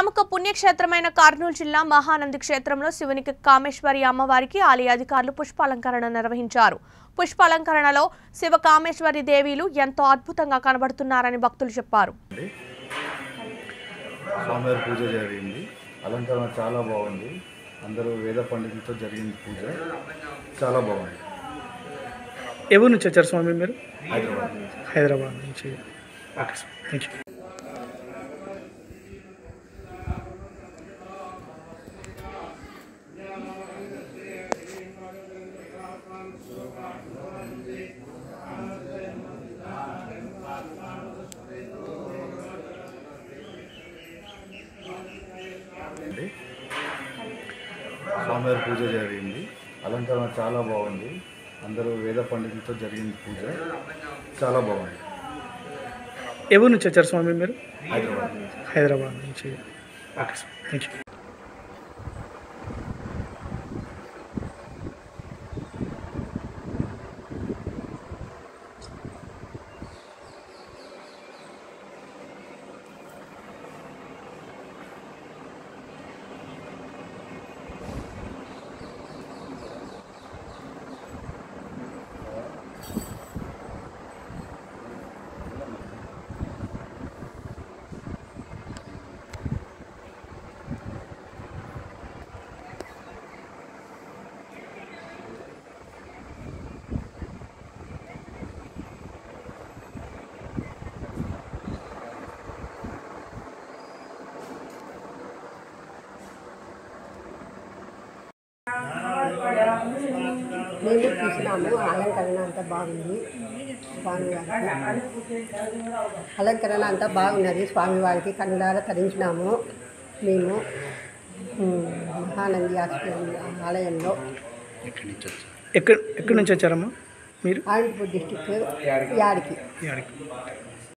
ప్రముఖ పుణ్యక్షేత్రమైన కర్నూలు జిల్లా మహానంది క్షేత్రంలో శివునికి కామేశ్వరి అమ్మవారికి ఆలయ అధికారులు పుష్పాలంకరణ నిర్వహించారు పుష్పాలంకరణలో శివ కామేశ్వరి దేవీలు ఎంతో అద్భుతంగా కనబడుతున్నారని భక్తులు చెప్పారు స్వామివారి పూజ జరిగింది అలంకరణ చాలా బాగుంది అందరూ వేద పండితులతో జరిగింది పూజ చాలా బాగుంది ఎవరి నుంచి వచ్చారు స్వామి మీరు హైదరాబాద్ నుంచి. హైదరాబాద్ నుంచి ఓకే సార్ థ్యాంక్ యూ అండి స్వామివారి పూజ జరిగింది అలంకరణ చాలా బాగుంది అందరూ వేద పండితులతో జరిగింది పూజ చాలా బాగుంది ఎవరి నుంచి వచ్చారు స్వామి మీరు హైదరాబాద్ నుంచి. హైదరాబాద్ నుంచి ఓకే సార్ థ్యాంక్ యూ మేము చూసినాము అలంకరణ అంతా బాగుంది స్వామివారికి అలంకరణ అంతా బాగున్నది స్వామివారికి కన్నులారా తరించినాము మేము ఉమ్, మహానంది ఆశ్రమం ఆలయంలో ఎక్కడ ఎక్కడి నుంచి వచ్చారమ్మా మీరు అనంతపూర్ డిస్టిక్ యాడికి యాడికి